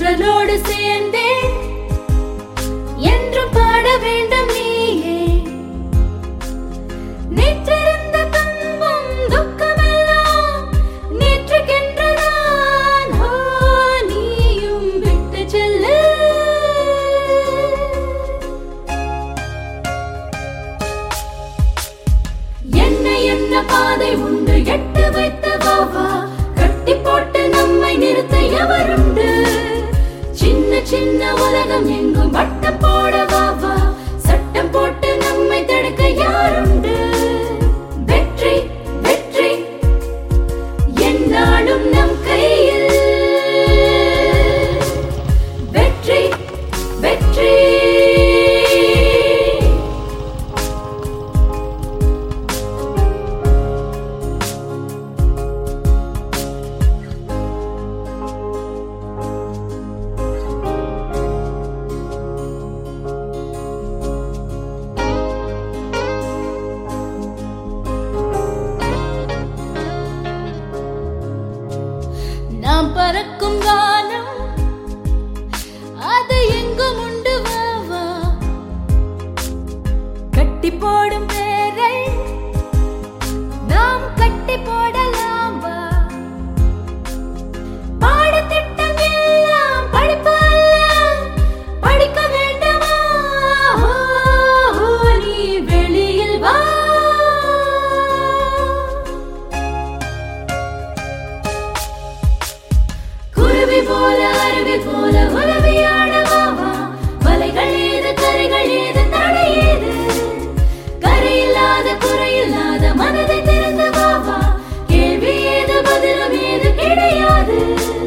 தென்றலோடு சேர்ந்தே என்றும் பாட வேண்டும் நீயே நேற்றிருந்த துன்பம் துக்கமெல்லாம் நேற்றுக்கென்றுதான் ஓ, நீயும் விட்டு செல்லு என்ன என்ன பாதை உண்டு எட்டு வைத்த வாவா கட்டி போட்டு நம்மை நிறுத்த எவருண்டு சின்ன சின்ன உலகம் எங்கும் வட்டம் போட வாவா சட்டம் போட்டு நம்மை தடுக்க யாருண்டு வெற்றி வெற்றி என்னாலும் நம் கையில் வெற்றி வெற்றி நாம் பறக்கும் வானம் அது எங்கும் உண்டு வாவா கட்டி போடும் பேரை நாம் கட்டி போடலாம் வா பாடத்திட்டம் எல்லாம் படிப்பு அல்ல படிக்க வேண்டுமா ஓ, நீ வெளியில் வா குருவி போல அருவி போல உலவியாடவாவா வலைகள் ஏது கரைகள் ஏது தடை ஏது கரையில்லாத குறையில்லாத மனதை திறந்து வாவா கேள்வி ஏது பதிலும் ஏது கிடையாது